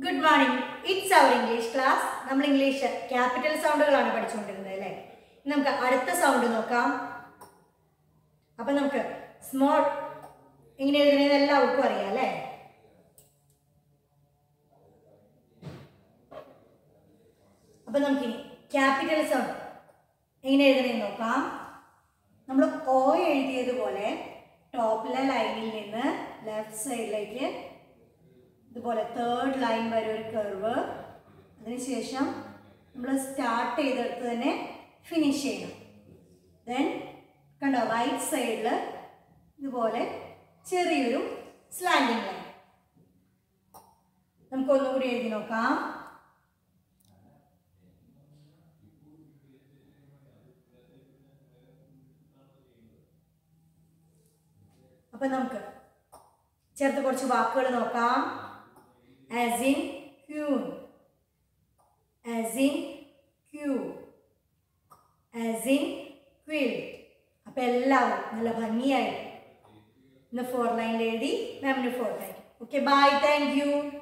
good morning it's our English class നമ്മൾ English capital സൗണ്ടുകളാണ് പഠിച്ചുകൊണ്ടിരുന്നത് അല്ലേ ഇനി നമുക്ക് അടുത്ത സൗണ്ട് നോക്കാം അപ്പം നമുക്ക് സ്മോൾ ഇങ്ങനെ എഴുതുന്നത് എല്ലാവർക്കും അറിയാം അല്ലേ അപ്പം നമുക്കിനി ക്യാപിറ്റൽ സൗണ്ട് എങ്ങനെ എഴുതണമെന്ന് നോക്കാം നമ്മൾ ഓ എഴുതിയതുപോലെ ടോപ്പിലെ ലൈനിൽ നിന്ന് ലെഫ്റ്റ് സൈഡിലേക്ക് ഇതുപോലെ തേർഡ് ലൈൻ വരെ ഒരു കർവ് അതിനുശേഷം നമ്മൾ സ്റ്റാർട്ട് ചെയ്തെടുത്ത് തന്നെ ഫിനിഷ് ചെയ്യണം ദെൻ കണ്ടോ റൈറ്റ് സൈഡിൽ ഇതുപോലെ ചെറിയൊരു സ്ലാൻഡിങ് ലൈൻ നമുക്ക് ഒന്നുകൂടി എഴുതി നോക്കാം അപ്പൊ നമുക്ക് ചേർത്ത് കുറച്ച് വാക്കുകൾ നോക്കാം as in queen as in queue as in quill അപ്പൊ എല്ലാവരും നല്ല ഭംഗിയായി ഇന്ന് ഫോർ ലൈനിൽ എഴുതി മാമിന് four thank okay bye thank U